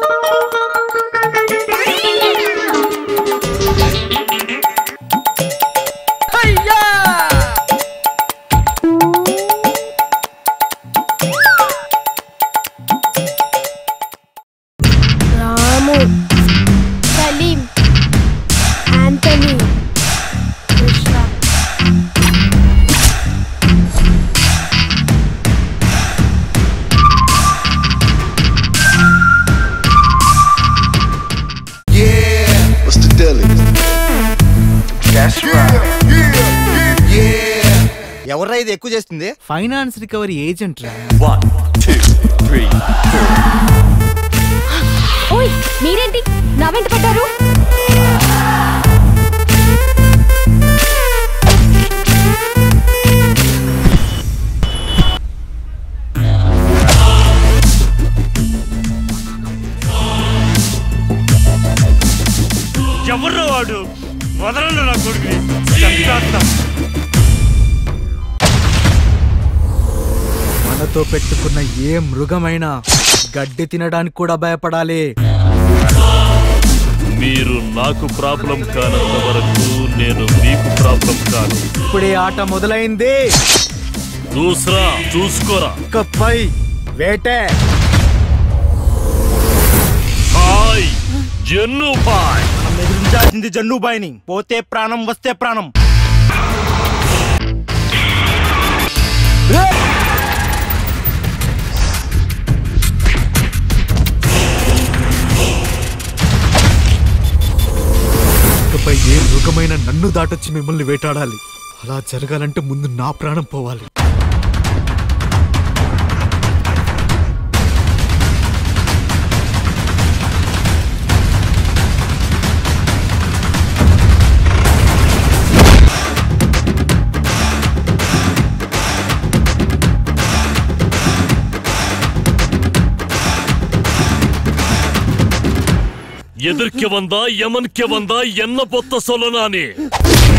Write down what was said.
Ramu Salim Antony Krishna What's the deal? That's right. ఎవర్రా ఇది ఎక్కువ చేస్తుంది ఫైనాన్స్ రికవరీ ఏజెంట్ రా One, two, three. ఓయ్ మీరేంటి నా వెంట పడ్డారు ఎవర్రా వాడు వదలండి నా కొడుకుని చంపేస్తా మనతో పెట్టుకున్న ఏ మృగమైనా గడ్డి తినడానికి కూడా భయపడాలి మీరు నాకు ప్రాబ్లం కానంత వరకు నేను మీకు ప్రాబ్లం కాను ఇప్పుడే ఆట మొదలైంది దూసరా చూసుకోరా ఇకపై వేటే హాయ్ జన్ను భాయ్ మనం ఎదిరించాల్సింది జన్నుబాయిని పోతే ప్రాణం వస్తే ప్రాణం ఇకపై ఏ మృగమైన నన్ను దాటొచ్చి మిమ్మల్ని వేటాడాలి అలా జరగాలంటే ముందు నా ప్రాణం పోవాలి எதிர்க்க வந்தா எமன்க வந்தா என்ன பொத்த சொல்லனானே